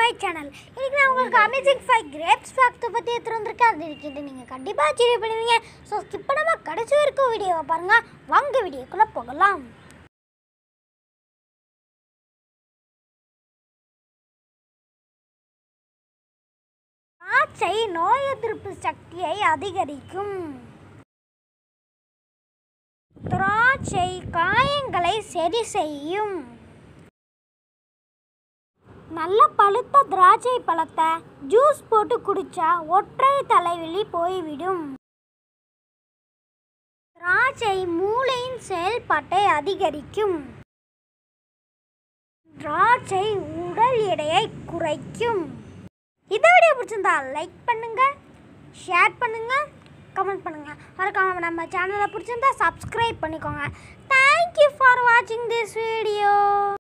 my channel இன்னைக்கு நான் உங்களுக்கு அமேசிங் ஃபைவ் கிரேப்ஸ் ஃபேக்ட்டை பற்றி எடுத்துகிட்டு வந்திருக்கேன் அது இருக்கிட்டு நீங்கள் கண்டிப்பாக ஆச்சரிய பண்ணுவீங்க ஸோ ஸ்கிப் பண்ணாமல் கடைசி வரைக்கும் வீடியோவை பாருங்கள் வாங்க வீடியோக்குள்ளே போகலாம் திராட்சை நோய் எதிர்ப்பு சக்தியை அதிகரிக்கும் திராட்சை காயங்களை சரி செய்யும் நல்ல பழுத்த திராட்சை பழத்தை ஜூஸ் போட்டு குடிச்சா ஒற்றை தலைவலி போய்விடும் திராட்சை மூளையின் செயல்பாட்டை அதிகரிக்கும் திராட்சை உடல் எடையை குறைக்கும் இந்த வீடியோ பிடிச்சிருந்தா லைக் பண்ணுங்க ஷேர் பண்ணுங்க கமெண்ட் பண்ணுங்க மறக்காம நம்ம சேனலை பிடிச்சிருந்தா சப்ஸ்கிரைப் பண்ணிக்கோங்க தேங்க்யூ ஃபார் வாட்சிங் திஸ் வீடியோ